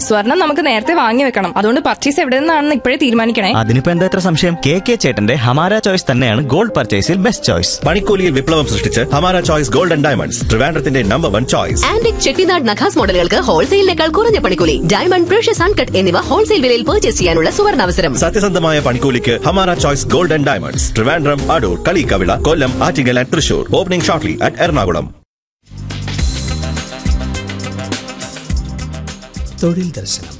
സ്വർണം നമുക്ക് നേരത്തെ വാങ്ങി വെക്കണം അതുകൊണ്ട് പർച്ചേസ് എവിടെ നിന്നാണെന്ന് ഇപ്പോഴേ തീരുമാനിക്കണേ അതിനിപ്പോ എന്താ ഇത്ര സംശയം കെ കെ ചേട്ടന്റെ ഹമാര ചോയ്സ് തന്നെയാണ് ഗോൾഡ് പർച്ചേസിൽ ബെസ്റ്റ് ചോയ്സ് പണിക്കൂലിയിൽ വിപ്ലവം സൃഷ്ടിച്ച് Hamara choice gold and diamonds ട്രിവാൻഡ്രത്തിന്റെ number one choice antique Chettinad നഖാസ് മോഡലുകൾക്ക് ഹോൾസെയിലിനേക്കാൾ കുറഞ്ഞ പണിക്കൂലി ഡയമണ്ട് പ്രഷ്യസ് അൺകട്ട് എന്നിവ ഹോൾസെയിൽ വിലയിൽ പർച്ചേസ് ചെയ്യാനുള്ള സുവർണാവസരം സത്യസന്ധമായ പണിക്കൂലിക്ക് Hamara choice gold and diamonds Trivandrum Adoor Kaliyikkavila Kollam Attingal and Thrissur opening shortly at Ernakulam തൊഴിൽ ദർശനം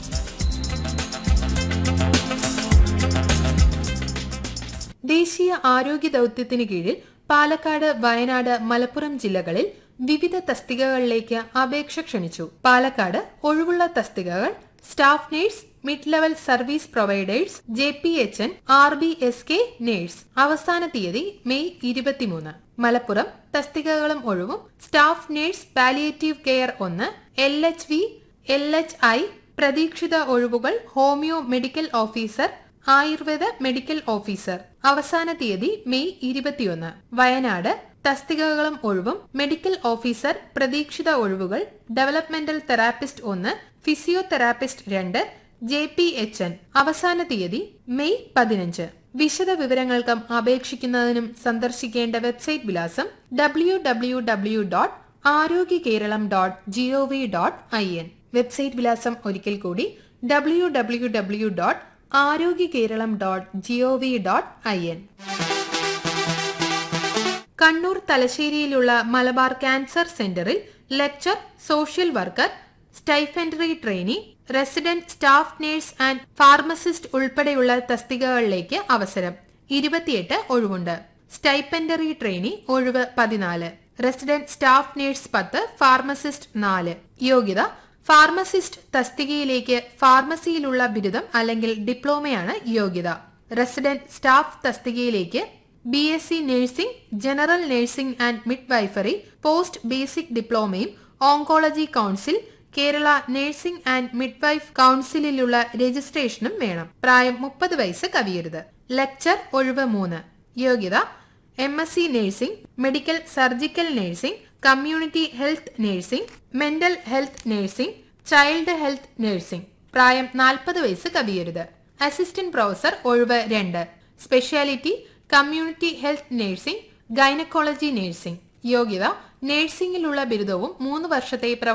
ദേശീയ ആരോഗ്യ ദൌത്യത്തിന് കീഴിൽ പാലക്കാട് വയനാട് മലപ്പുറം ജില്ലകളിൽ വിവിധ തസ്തികകളിലേക്ക് അപേക്ഷ ക്ഷണിച്ചു പാലക്കാട് ഒഴിവുള്ള തസ്തികകൾ staff nurse mid level service providers J P H N R B S K nurse അവസാന തീയതി മെയ് ഇരുപത്തിമൂന്ന് മലപ്പുറം തസ്തികകളും ഒഴിവും സ്റ്റാഫ് നേഴ്സ് പാലിയേറ്റീവ് കെയർ ഒന്ന് L H V L H I പ്രതീക്ഷിത ഒഴിവുകൾ homoeo medical officer Ayurveda medical officer അവസാന തീയതി മെയ് ഇരുപത്തിയൊന്ന് വയനാട് തസ്തികകളും ഒഴിവും മെഡിക്കൽ ഓഫീസർ പ്രതീക്ഷിത ഒഴിവുകൾ ഡെവലപ്മെന്റൽ തെറാപ്പിസ്റ്റ് ഒന്ന് ഫിസിയോതെറാപ്പിസ്റ്റ് രണ്ട് ജെ പി എച്ച് എൻ അവസാന തീയതി മെയ് പതിനഞ്ച് വിശദ വിവരങ്ങൾക്കും അപേക്ഷിക്കുന്നതിനും സന്ദർശിക്കേണ്ട വെബ്സൈറ്റ് വിലാസം W W W dot Arogya Keralam dot G O V dot I N website വിലാസം ഒരിക്കൽ കൂടി W W W dot Arogya Keralam dot G O V dot I N Kannur തലശ്ശേരിയിലുള്ള മലബാർ ക്യാൻസർ സെന്ററിൽ lecturer social worker stipendiary trainee resident staff nurse and pharmacist ഉൾപ്പെടെയുള്ള തസ്തികകളിലേക്ക് അവസരം ഇരുപത്തിയെട്ട് ഒഴിവുണ്ട് സ്റ്റൈപ്പൻഡറി ട്രെയിനി ഒഴിവ് പതിനാല് റെസിഡന്റ് സ്റ്റാഫ് നേഴ്സ് പത്ത് ഫാർമസിസ്റ്റ് നാല് യോഗ്യത ഫാർമസിസ്റ്റ് തസ്തികയിലേക്ക് ഫാർമസിയിലുള്ള ബിരുദം അല്ലെങ്കിൽ ഡിപ്ലോമയാണ് യോഗ്യത റെസിഡന്റ് സ്റ്റാഫ് തസ്തികയിലേക്ക് B S C nursing general nursing and midwifery post basic ഡിപ്ലോമയും oncology council Kerala nursing and midwife കൗൺസിലിലുള്ള രജിസ്ട്രേഷനും വേണം പ്രായം മുപ്പത് വയസ്സ് കവിയരുത് ലെക്ചർ ഒഴിവ് മൂന്ന് യോഗ്യത M S C nursing medical surgical nursing community health nursing mental health nursing child health nursing പ്രായം നാൽപ്പത് വയസ്സ് കവിയരുത് അസിസ്റ്റന്റ് പ്രൊഫസർ ഒഴിവ് രണ്ട് speciality community health nursing gynaecology nursing യോഗ്യത നഴ്സിംഗിലുള്ള ബിരുദവും മൂന്ന് വർഷത്തെ പ്രവ